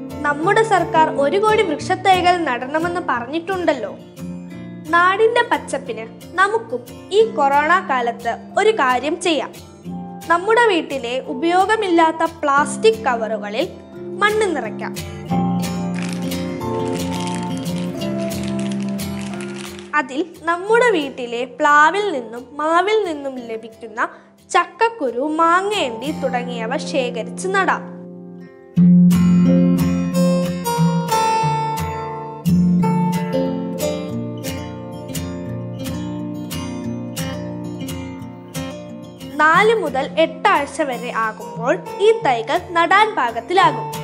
നമ്മുടെ സർക്കാർ ഒരു കോടി വൃക്ഷത്തൈകൾ നടണമെന്ന് പറഞ്ഞിട്ടുണ്ടല്ലോ നാടിന്റെ പച്ചപ്പിന് നമുക്കും ഈ കൊറോണ കാലത്ത് ഒരു കാര്യം ചെയ്യാം നമ്മുടെ വീട്ടിലെ ഉപയോഗമില്ലാത്ത പ്ലാസ്റ്റിക് കവറുകളിൽ മണ്ണ് നിറയ്ക്കാം അതിൽ നമ്മുടെ വീട്ടിലെ പ്ലാവിൽ നിന്നും മാവിൽ നിന്നും ലഭിക്കുന്ന ചക്കക്കുരു മാങ്ങയണ്ടി തുടങ്ങിയവ ശേഖരിച്ച് നടാം നാല് മുതൽ എട്ട് ആഴ്ച വരെ ആകുമ്പോൾ ഈ തൈകൾ നടാൻ പാകത്തിലാകും